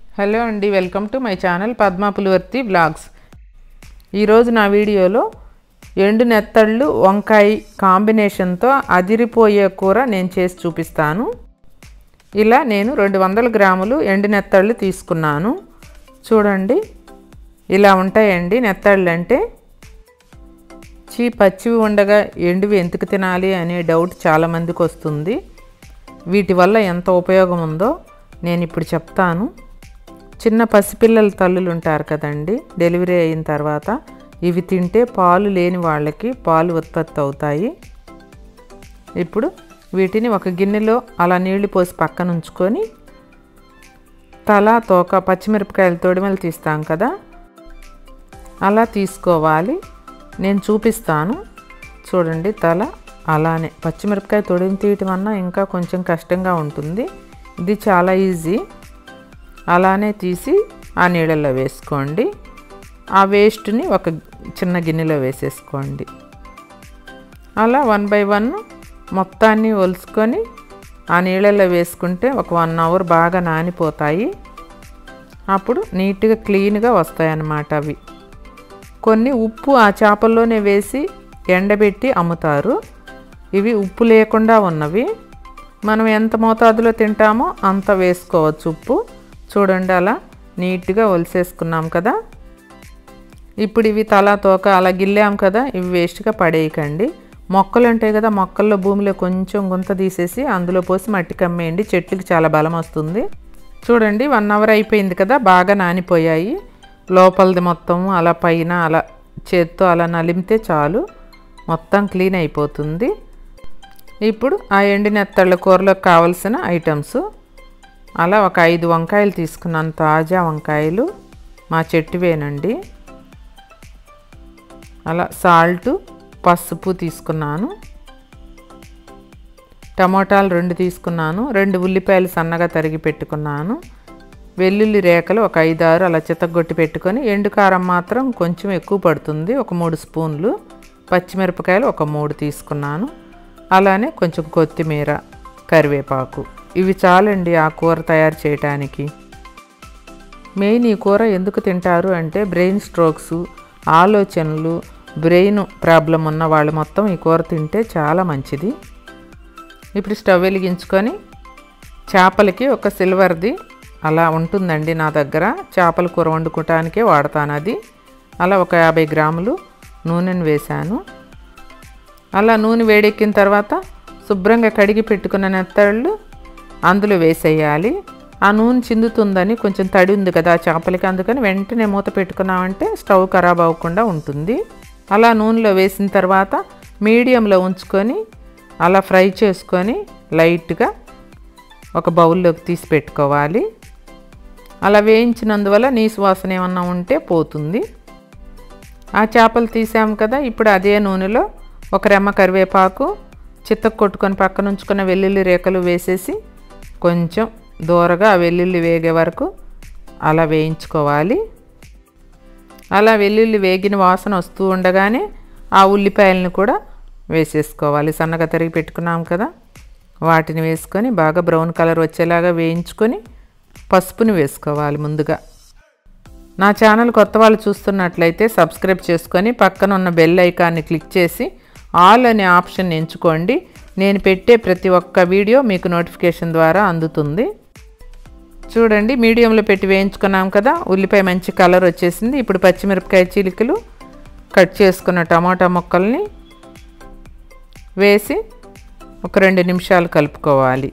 hello అండి welcome to my channel Padma Pulivarthi blogs ఈరోజు నా వీడియోలో ఎండు నెత్తళ్ళు వంకాయ కాంబినేషన్తో అదిరిపోయే కూర నేను చేసి చూపిస్తాను ఇలా నేను రెండు వందల గ్రాములు ఎండు నెత్తళ్ళు తీసుకున్నాను చూడండి ఇలా ఉంటాయండి నెత్తళ్ళు అంటే చీ పచ్చివి ఉండగా ఎండువి ఎందుకు తినాలి అనే డౌట్ చాలామందికి వస్తుంది వీటి వల్ల ఎంత ఉపయోగం ఉందో నేను ఇప్పుడు చెప్తాను చిన్న పసిపిల్లల తల్లులు ఉంటారు కదండి డెలివరీ అయిన తర్వాత ఇవి తింటే పాలు లేని వాళ్ళకి పాలు ఉత్పత్తి అవుతాయి ఇప్పుడు వీటిని ఒక గిన్నెలో అలా నీళ్లు పోసి పక్కన ఉంచుకొని తల తోక పచ్చిమిరపకాయల తొడిమలు తీస్తాం కదా అలా తీసుకోవాలి నేను చూపిస్తాను చూడండి తల అలానే పచ్చిమిరపకాయ తొడిమి తీయటం అన్నా ఇంకా కొంచెం కష్టంగా ఉంటుంది ఇది చాలా ఈజీ అలానే తీసి ఆ నీళ్ళల్లో వేసుకోండి ఆ వేస్ట్ని ఒక చిన్న గిన్నెలో వేసేసుకోండి అలా వన్ బై వన్ మొత్తాన్ని ఒలుసుకొని ఆ నీళ్ళల్లో వేసుకుంటే ఒక వన్ అవర్ బాగా నానిపోతాయి అప్పుడు నీట్గా క్లీన్గా వస్తాయి అన్నమాట అవి కొన్ని ఉప్పు ఆ చేపల్లోనే వేసి ఎండబెట్టి అమ్ముతారు ఇవి ఉప్పు లేకుండా ఉన్నవి మనం ఎంత మోతాదులో తింటామో అంత వేసుకోవచ్చు ఉప్పు చూడండి అలా నీట్గా ఒలిసేసుకున్నాం కదా ఇప్పుడు ఇవి తల తోక అలా గిల్లాం కదా ఇవి వేస్ట్గా పడేయకండి మొక్కలు ఉంటాయి కదా మొక్కల్లో భూమిలో కొంచెం గుంత తీసేసి అందులో పోసి మట్టి కమ్మేయండి చెట్లకి చాలా బలం వస్తుంది చూడండి వన్ అవర్ అయిపోయింది కదా బాగా నానిపోయాయి లోపలిది మొత్తం అలా పైన అలా చేత్తో అలా నలిమితే చాలు మొత్తం క్లీన్ అయిపోతుంది ఇప్పుడు ఆ ఎండినెత్తళ్ళ కూరలోకి కావలసిన ఐటమ్స్ అలా ఒక ఐదు వంకాయలు తీసుకున్నాను తాజా వంకాయలు మా చెట్టువేనండి అలా సాల్ట్ పసుపు తీసుకున్నాను టమోటాలు రెండు తీసుకున్నాను రెండు ఉల్లిపాయలు సన్నగా తరిగి పెట్టుకున్నాను వెల్లుల్లి రేఖలు ఒక ఐదారు అలా చితగొట్టి పెట్టుకొని ఎండు కారం మాత్రం కొంచెం ఎక్కువ పడుతుంది ఒక మూడు స్పూన్లు పచ్చిమిరపకాయలు ఒక మూడు తీసుకున్నాను అలానే కొంచెం కొత్తిమీర కరివేపాకు ఇవి చాలండి ఆ కూర తయారు చేయటానికి మెయిన్ ఈ కూర ఎందుకు తింటారు అంటే బ్రెయిన్ స్ట్రోక్స్ ఆలోచనలు బ్రెయిన్ ప్రాబ్లం ఉన్న వాళ్ళు మొత్తం ఈ కూర తింటే చాలా మంచిది ఇప్పుడు స్టవ్ వెలిగించుకొని చేపలకి ఒక సిల్వర్ది అలా ఉంటుందండి నా దగ్గర చేపల కూర వండుకోవటానికే వాడతాను అది అలా ఒక యాభై గ్రాములు నూనెను వేశాను అలా నూనె వేడెక్కిన తర్వాత శుభ్రంగా కడిగి పెట్టుకున్న నెత్తళ్ళు అందులో వేసేయాలి ఆ నూనె చిందుతుందని కొంచెం తడి ఉంది కదా ఆ చేపలకి అందుకని వెంటనే మూత పెట్టుకున్నామంటే స్టవ్ ఖరాబ్ అవ్వకుండా ఉంటుంది అలా నూనెలో వేసిన తర్వాత మీడియంలో ఉంచుకొని అలా ఫ్రై చేసుకొని లైట్గా ఒక బౌల్లోకి తీసి పెట్టుకోవాలి అలా వేయించినందువల్ల నీసు వాసన ఏమన్నా ఉంటే పోతుంది ఆ చేపలు తీసాము కదా ఇప్పుడు అదే నూనెలో ఒక రెమ్మ కరివేపాకు చిత్తకు కొట్టుకొని పక్కన ఉంచుకున్న వెల్లుల్లి రేఖలు వేసేసి కొంచెం దూరగా ఆ వెల్లుల్లి వేగే వరకు అలా వేయించుకోవాలి అలా వెల్లుల్లి వేగిన వాసన వస్తూ ఉండగానే ఆ ఉల్లిపాయలను కూడా వేసేసుకోవాలి సన్నగా తరిగి పెట్టుకున్నాం కదా వాటిని వేసుకొని బాగా బ్రౌన్ కలర్ వచ్చేలాగా వేయించుకొని పసుపుని వేసుకోవాలి ముందుగా నా ఛానల్ కొత్త వాళ్ళు చూస్తున్నట్లయితే సబ్స్క్రైబ్ చేసుకొని పక్కన ఉన్న బెల్ ఐకాన్ని క్లిక్ చేసి ఆల్ అనే ఆప్షన్ ఎంచుకోండి నేను పెట్టే ప్రతి ఒక్క వీడియో మీకు నోటిఫికేషన్ ద్వారా అందుతుంది చూడండి మీడియంలో పెట్టి వేయించుకున్నాం కదా ఉల్లిపాయ మంచి కలర్ వచ్చేసింది ఇప్పుడు పచ్చిమిరపకాయ చిలికలు కట్ చేసుకున్న టమాటా ముక్కల్ని వేసి ఒక రెండు నిమిషాలు కలుపుకోవాలి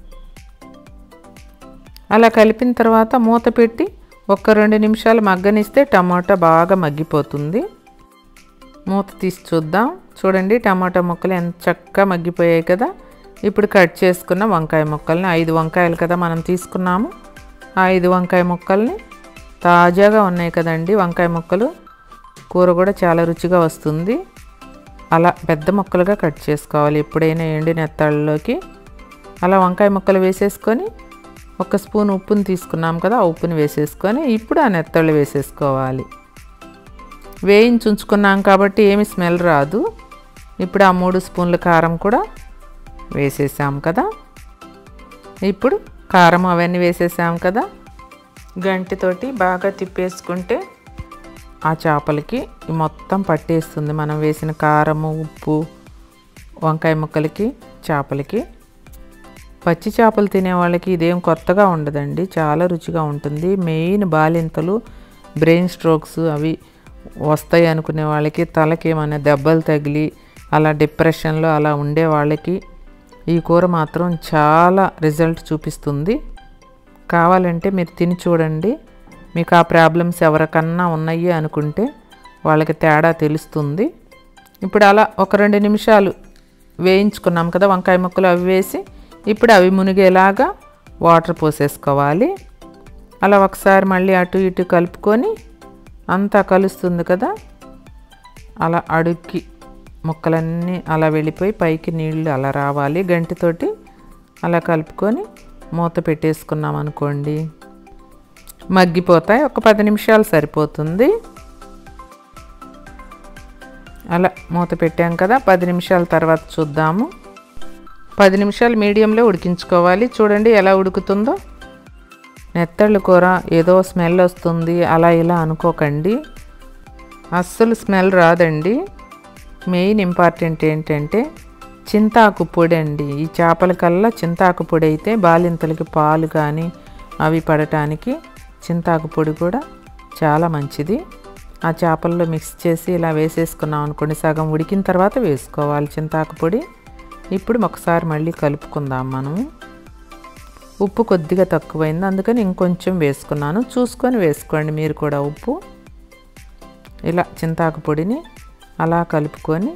అలా కలిపిన తర్వాత మూత పెట్టి ఒక రెండు నిమిషాలు మగ్గనిస్తే టమాటా బాగా మగ్గిపోతుంది మూత తీసి చూద్దాం చూడండి టమాటా ముక్కలు ఎంత చక్కగా మగ్గిపోయాయి కదా ఇప్పుడు కట్ చేసుకున్న వంకాయ ముక్కల్ని ఐదు వంకాయలు కదా మనం తీసుకున్నాము ఆ ఐదు వంకాయ ముక్కల్ని తాజాగా ఉన్నాయి కదండి వంకాయ ముక్కలు కూర కూడా చాలా రుచిగా వస్తుంది అలా పెద్ద ముక్కలుగా కట్ చేసుకోవాలి ఎప్పుడైనా ఎండిన నెత్తాళ్ళలోకి అలా వంకాయ ముక్కలు వేసేసుకొని ఒక స్పూన్ ఉప్పుని తీసుకున్నాం కదా ఆ ఉప్పుని వేసేసుకొని ఇప్పుడు ఆ నెత్తళ్ళు వేసేసుకోవాలి వేయించి ఉంచుకున్నాం కాబట్టి ఏమి స్మెల్ రాదు ఇప్పుడు ఆ మూడు స్పూన్ల కారం కూడా వేసేసాం కదా ఇప్పుడు కారం అవన్నీ వేసేసాం కదా గంటితోటి బాగా తిప్పేసుకుంటే ఆ చేపలకి ఈ మొత్తం పట్టేస్తుంది మనం వేసిన కారము ఉప్పు వంకాయ ముక్కలకి చేపలకి పచ్చి చేపలు తినే వాళ్ళకి ఇదేం కొత్తగా ఉండదండి చాలా రుచిగా ఉంటుంది మెయిన్ బాలింతలు బ్రెయిన్ స్ట్రోక్స్ అవి వస్తాయి అనుకునే వాళ్ళకి తలకి ఏమైనా దెబ్బలు తగిలి అలా డిప్రెషన్లో అలా ఉండే వాళ్ళకి ఈ కూర మాత్రం చాలా రిజల్ట్ చూపిస్తుంది కావాలంటే మీరు తిని చూడండి మీకు ఆ ప్రాబ్లమ్స్ ఎవరికన్నా ఉన్నాయి అనుకుంటే వాళ్ళకి తేడా తెలుస్తుంది ఇప్పుడు అలా ఒక రెండు నిమిషాలు వేయించుకున్నాం కదా వంకాయ ముక్కలు అవి వేసి ఇప్పుడు అవి మునిగేలాగా వాటర్ పోసేసుకోవాలి అలా ఒకసారి మళ్ళీ అటు ఇటు కలుపుకొని అంతా కలుస్తుంది కదా అలా అడుక్కి ముక్కలన్నీ అలా వెళ్ళిపోయి పైకి నీళ్ళు అలా రావాలి గంటితోటి అలా కలుపుకొని మూత పెట్టేసుకున్నాం అనుకోండి మగ్గిపోతాయి ఒక పది నిమిషాలు సరిపోతుంది అలా మూత పెట్టాం కదా పది నిమిషాల తర్వాత చూద్దాము పది నిమిషాలు మీడియంలో ఉడికించుకోవాలి చూడండి ఎలా ఉడుకుతుందో నెత్తళ్ళు కూర ఏదో స్మెల్ వస్తుంది అలా ఇలా అనుకోకండి అస్సలు స్మెల్ రాదండి మెయిన్ ఇంపార్టెంట్ ఏంటంటే చింతాకు పొడి అండి ఈ చేపల కల్లా చింతాకు పొడి అయితే బాలింతలకి పాలు కానీ అవి పడటానికి చింతాకు పొడి కూడా చాలా మంచిది ఆ చేపల్లో మిక్స్ చేసి ఇలా వేసేసుకున్నాం అనుకోండి సగం ఉడికిన తర్వాత వేసుకోవాలి చింతాకు పొడి ఇప్పుడు ఒకసారి మళ్ళీ కలుపుకుందాం మనము ఉప్పు కొద్దిగా తక్కువైంది అందుకని ఇంకొంచెం వేసుకున్నాను చూసుకొని వేసుకోండి మీరు కూడా ఉప్పు ఇలా చింతాకు పొడిని అలా కలుపుకొని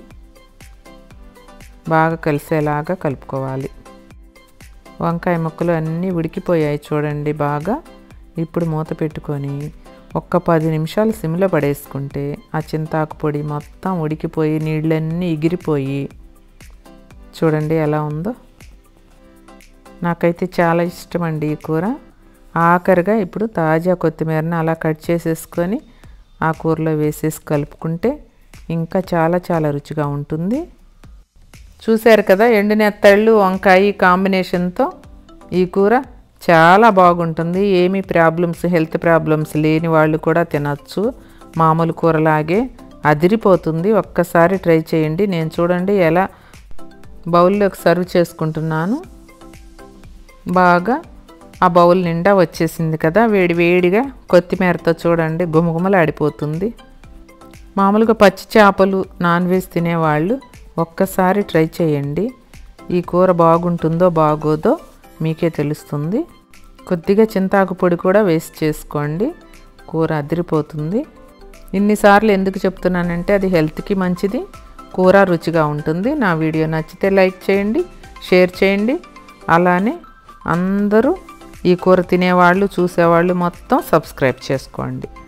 బాగా కలిసేలాగా కలుపుకోవాలి వంకాయ ముక్కలు అన్నీ ఉడికిపోయాయి చూడండి బాగా ఇప్పుడు మూత పెట్టుకొని ఒక్క పది నిమిషాలు సిమ్లో పడేసుకుంటే ఆ చింతాకు పొడి మొత్తం ఉడికిపోయి నీళ్ళన్నీ ఎగిరిపోయి చూడండి ఎలా ఉందో నాకైతే చాలా ఇష్టం అండి ఈ కూర ఆఖరిగా ఇప్పుడు తాజా కొత్తిమీరని అలా కట్ చేసేసుకొని ఆ కూరలో వేసేసి కలుపుకుంటే ఇంకా చాలా చాలా రుచిగా ఉంటుంది చూశారు కదా ఎండునెత్తళ్ళు వంకాయ కాంబినేషన్తో ఈ కూర చాలా బాగుంటుంది ఏమీ ప్రాబ్లమ్స్ హెల్త్ ప్రాబ్లమ్స్ లేని వాళ్ళు కూడా తినచ్చు మామూలు కూరలాగే అదిరిపోతుంది ఒక్కసారి ట్రై చేయండి నేను చూడండి ఎలా బౌల్లోకి సర్వ్ చేసుకుంటున్నాను బాగా ఆ బౌల్ నిండా వచ్చేసింది కదా వేడి వేడిగా కొత్తిమీరతో చూడండి గుమగుమలాడిపోతుంది మామూలుగా పచ్చి చేపలు నాన్ వెజ్ తినేవాళ్ళు ఒక్కసారి ట్రై చేయండి ఈ కూర బాగుంటుందో బాగోదో మీకే తెలుస్తుంది కొద్దిగా చింతాకు పొడి కూడా వేస్ట్ చేసుకోండి కూర అదిరిపోతుంది ఇన్నిసార్లు ఎందుకు చెప్తున్నానంటే అది హెల్త్కి మంచిది కూర రుచిగా ఉంటుంది నా వీడియో నచ్చితే లైక్ చేయండి షేర్ చేయండి అలానే అందరూ ఈ కూర తినేవాళ్ళు చూసేవాళ్ళు మొత్తం సబ్స్క్రైబ్ చేసుకోండి